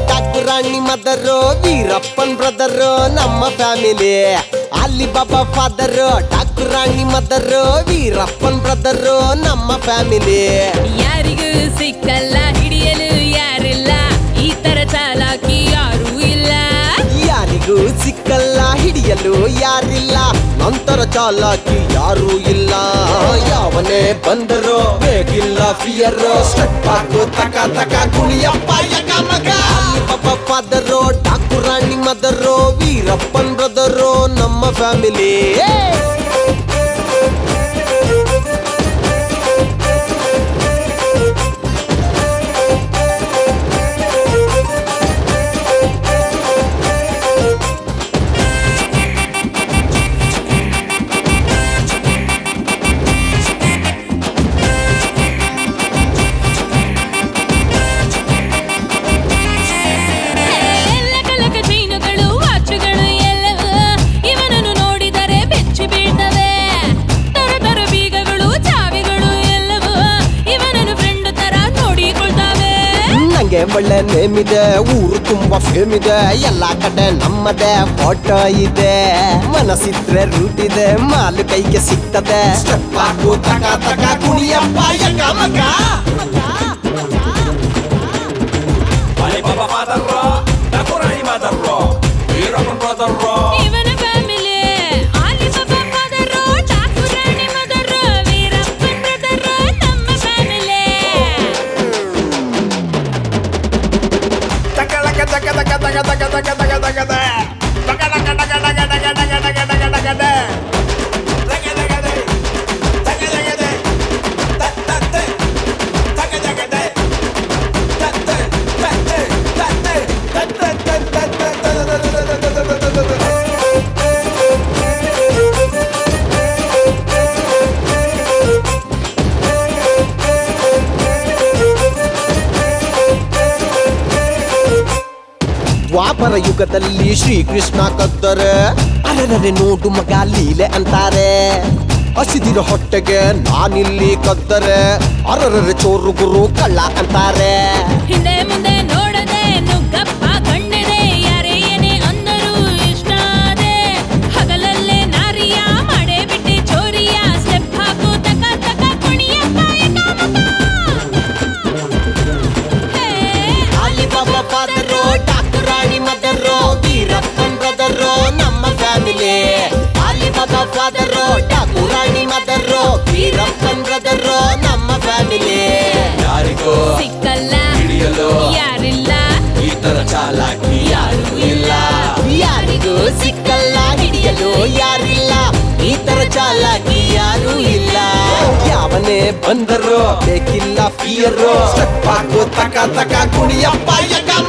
ಠಾಕುರಾಣಿ mother Veerappan brother ನಮ್ಮ family ಅಲ್ಲಿ Baba father Thakurani mother Veerappan brother ನಮ್ಮ ಫ್ಯಾಮಿಲಿ ಯಾರಿಗೂ ಸಿಕ್ಕಲ್ಲ ಹಿಡಿಯಲು ಯಾರಿಲ್ಲ ಈ ತರ ಚಾಲಾಕಿ ಯಾರೂ ಇಲ್ಲ ಯಾರಿಗೂ ಸಿಕ್ಕಲ್ಲ ಹಿಡಿಯಲು ಯಾರಿಲ್ಲ ನಂತರ ಚಾಲಾಕಿ ಯಾರೂ ಇಲ್ಲ ಯಾವನೇ ಬಂದರು ಬೇಕಿಲ್ಲ ಫಿಯರ್ ಸ್ಟೆಪ್ ಹಾಕು ತಕ ತಕ ಕುಣಿಯಪ್ಪ ಯಕ ಮಗ ಪಾಪ father Thakurani mother Veerappan brother ನಮ್ಮ ಫ್ಯಾಮಿಲಿ ಎಲ್ಲ ಕಲಕ ಚೈನುಗಳು ವಾಚುಗಳು ಎಲ್ಲವೂ ಇವನನ್ನು ನೋಡಿದರೆ ಬೆಚ್ಚಿ ಬೀಳ್ತವೆ ತರ ತರ ಬೀಗಗಳು ಚಾವಿಗಳು ಎಲ್ಲವೂ ಇವನನ್ನು ಫ್ರೆಂಡ್ ತರ ನೋಡಿಕೊಳ್ತಾವೆ ನಂಗೆ ಒಳ್ಳೆ ನೇಮ್ ಇದೆ ಊರು ತುಂಬಾ ಫೇಮ್ ಇದೆ ಎಲ್ಲಾ ಕಡೆ ನಮ್ಮದೇ ಫೋಟೋ ಇದೆ ಮನಸ್ಸಿದ್ರೆ ರೂಟ್ ಇದೆ ಮಾಲು ಕೈಗೆ ಸಿಗ್ತದೆ ಸ್ಟೆಪ್ ಹಾಕು ತಕ ತಕ ಕುಣಿಯಪ್ಪ ಯಕ ಮಗ Alibaba Father Raw, Takurani Mother Raw, Veerapan Brother Raw. ಇವನ family Ali Baba father Thakurani mother Veerappan brother ನಮ್ಮ family Takalaka taka taka taka taka taka taka taka taka. Takalaka taka taka taka taka taka taka taka taka. Taka taka taka. Taka taka taka. Ta ta ta. Taka taka taka. Ta ta ta ta. Ta ta. Ta ta ta ta ta ta ta ta ta ta ta ta ta. ದ್ವಾಪರ ಯುಗದಲ್ಲಿ ಶ್ರೀಕೃಷ್ಣ ಕದ್ದರೆ ಅರರರೆ ನೋಡು ಮಗ ಲೀಲೆ ಅಂತಾರೆ ಹಸಿದಿರ ಹೊಟ್ಟೆಗೆ ನಾನಿಲ್ಲಿ ಕದ್ದರೆ ಅರರರೆ ಚೋರು ಗುರು ಕಳ್ಳ ಅಂತಾರೆ ಹಿಂದೆ ಮುಂದೆ ನೋಡದೆ ನುಗ್ಗಪ್ಪ ಕಣ್ಣೆದೆ ಯಾರೇ ಏನೇ ಅಂದರು ಇಷ್ಟ ಅದೇ ಹಗಲಲ್ಲೇ ನಾರಿಯ ಮಾಡೇ ಬಿಟ್ಟೆ ಚೋರಿಯ ಸ್ಟೆಪ್ ಹಾಕು ತಕ ತಕ ಕುಣಿಯಪ್ಪ Ali Baba father Thakurani mother Veerappan brother ನಮ್ಮ family Ali Baba father Thakurani mother Veerappan brother ನಮ್ಮ ಫ್ಯಾಮಿಲಿ ಯಾರಿಗೋ ಸಿಕ್ಕಲ್ಲ ಹಿಡಿಯಲು ಯಾರಿಲ್ಲ ಈ ತರ ಚಾಲಾಕಿ ಯಾರು ಇಲ್ಲ ಯಾರಿಗೂ ಸಿಕ್ಕಲ್ಲ ಹಿಡಿಯಲು ಯಾರಿಲ್ಲ ಈ ತರ ಚಾಲಾಕಿ ಯಾರು ಇಲ್ಲ ಯಾವನೇ ಬಂದರು ಬೇಕಿಲ್ಲ ಫಿಯರು ಸ್ಟೆಪ್ ಹಾಕು ತಕ ತಕ ಕುಣಿಯಪ್ಪ ಯಕ